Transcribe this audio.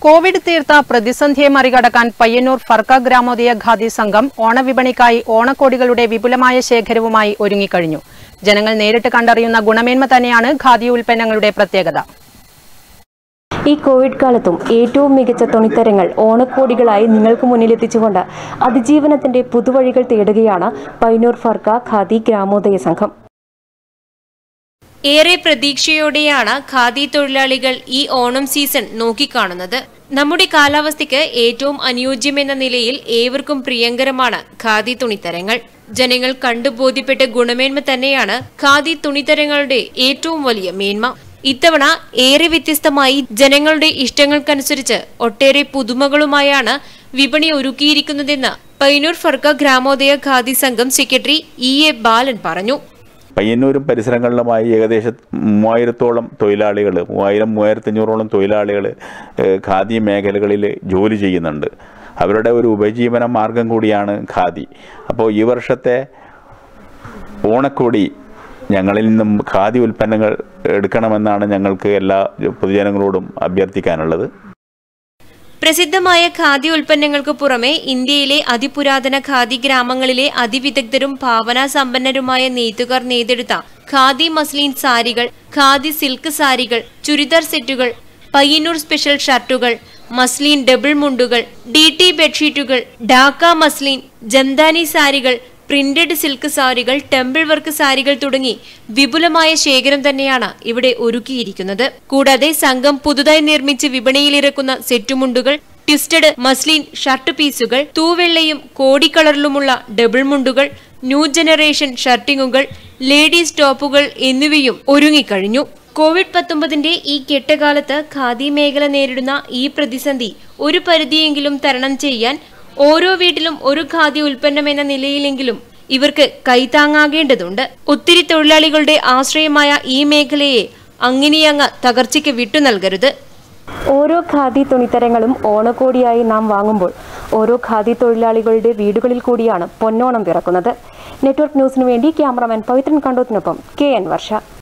Covid തീർത്ത പ്രതിസന്ധിയെ മറികടക്കാൻ പയ്യന്നൂർ ഫർക്ക ഗ്രാമോദയ ഖാദി സംഘം ഓണവിപണിക്കായി ഓണക്കോടികളുടെ വിപുലമായ ശേഖരവുമായി ഒരുങ്ങിക്കഴിഞ്ഞു ജനങ്ങൾ നേരിട്ട് കണ്ടറിയുന്ന ഗുണമേന്മ തന്നെയാണ് ഖാദി ഉൽപ്പന്നങ്ങളുടെ പ്രത്യേകത ഈ കോവിഡ് കാലത്തും ഏറ്റവും മികച്ച തുണിത്തരങ്ങൾ ഓണക്കോടികളായി നിങ്ങൾക്ക് മുന്നിലെത്തിച്ചുകൊണ്ട് അതിജീവനത്തിന്റെ പുതുവഴികൾ തേടുകയാണ് പൈനൂർ ഫർക്ക ഖാദി ഗ്രാമോദയ സംഘം ഏറെ പ്രതീക്ഷയോടെയാണ് ഖാദി തൊഴിലാളികൾ ഈ ഓണം സീസൺ നോക്കിക്കാണുന്നത് നമ്മുടെ കാലാവസ്ഥയ്ക്ക് ഏറ്റവും അനുയോജ്യമെന്ന നിലയിൽ ഏവർക്കും പ്രിയങ്കരമാണ് ഖാദി തുണിത്തരങ്ങൾ ജനങ്ങൾ കണ്ടു ബോധ്യപ്പെട്ട ഗുണമേന്മ തന്നെയാണ് ഖാദി തുണിത്തരങ്ങളുടെ ഏറ്റവും വലിയ മേന്മ ഇത്തവണ ഏറെ വ്യത്യസ്തമായി ജനങ്ങളുടെ ഇഷ്ടങ്ങൾക്കനുസരിച്ച് ഒട്ടേറെ പുതുമകളുമായാണ് വിപണി ഒരുക്കിയിരിക്കുന്നതെന്ന് പയ്യന്നൂർ ഫർക്ക ഗ്രാമോദയ ഖാദി സംഘം സെക്രട്ടറി ഇ എ ബാലൻ പറഞ്ഞു പയ്യന്നൂരും പരിസരങ്ങളിലുമായി ഏകദേശം മൂവായിരത്തോളം തൊഴിലാളികൾ മൂവായിരം മൂവായിരത്തഞ്ഞൂറോളം തൊഴിലാളികൾ ഏഹ്, ഖാദി മേഖലകളിൽ ജോലി ചെയ്യുന്നുണ്ട് അവരുടെ ഒരു ഉപജീവന മാർഗം കൂടിയാണ് ഖാദി അപ്പോൾ ഈ വർഷത്തെ ഓണക്കോടി ഞങ്ങളിൽ നിന്നും ഖാദി ഉൽപ്പന്നങ്ങൾ എടുക്കണമെന്നാണ് ഞങ്ങൾക്ക് എല്ലാ പൊതുജനങ്ങളോടും അഭ്യർത്ഥിക്കാനുള്ളത് പ്രസിദ്ധമായ ഖാദി ഉൽപ്പന്നങ്ങൾക്ക് പുറമെ ഇന്ത്യയിലെ അതിപുരാതന ഖാദി ഗ്രാമങ്ങളിലെ അതിവിദഗ്ധരും ഭാവനാ സമ്പന്നരുമായ നെയ്ത്തുകാർ നെയ്തെടുത്ത ഖാദി മസ്ലിൻ സാരികൾ ഖാദി സിൽക്ക് സാരികൾ ചുരിദാർ സെറ്റുകൾ പയ്യന്നൂർ സ്പെഷ്യൽ ഷർട്ടുകൾ മസ്ലിൻ ഡബിൾ മുണ്ടുകൾ ഡി ടി ബെഡ്ഷീറ്റുകൾ ഡാക്ക മസ്ലിൻ ജംദാനി സാരികൾ പ്രിന്റഡ് സിൽക്ക് സാരികൾ ടെമ്പിൾ വർക്ക് സാരികൾ തുടങ്ങി വിപുലമായ ശേഖരം തന്നെയാണ് ഇവിടെ ഒരുക്കിയിരിക്കുന്നത് കൂടാതെ സംഘം പുതുതായി നിർമ്മിച്ച് വിപണിയിലിറക്കുന്ന സെറ്റുമുണ്ടുകൾ ട്വിസ്റ്റഡ് മസ്ലിൻ ഷർട്ട് പീസുകൾ തൂവെള്ളയും കോടി കളറിലുമുള്ള ഡബിൾ മുണ്ടുകൾ ന്യൂ ജനറേഷൻ ഷർട്ടിങ്ങുകൾ ലേഡീസ് ടോപ്പുകൾ എന്നിവയും ഒരുങ്ങിക്കഴിഞ്ഞു കോവിഡ് പത്തൊമ്പതിന്റെ ഈ കെട്ടകാലത്ത് ഖാദി മേഖല നേരിടുന്ന ഈ പ്രതിസന്ധി ഒരു പരിധിയെങ്കിലും തരണം ചെയ്യാൻ ഓരോ വീട്ടിലും ഒരു ഖാദി ഉൽപ്പന്നം എന്ന നിലയിലെങ്കിലും ഇവർക്ക് കൈത്താങ്ങാകേണ്ടതുണ്ട് ഒത്തിരി തൊഴിലാളികളുടെ ആശ്രയമായ ഈ മേഖലയെ അങ്ങനെയങ്ങ് തകർച്ചയ്ക്ക് വിട്ടു നൽകരുത് ഓരോ ഖാദി തുണിത്തരങ്ങളും ഓണക്കോടിയായി നാം വാങ്ങുമ്പോൾ ഓരോ ഖാദി തൊഴിലാളികളുടെ വീടുകളിൽ കൂടിയാണ് പൊന്നോണം പിറക്കുന്നത് നെറ്റ്വർക്ക് ന്യൂസിനു വേണ്ടി ക്യാമറമാൻ പവിത്രൻ കണ്ടോത്തിനൊപ്പം കെ എൻ വർഷ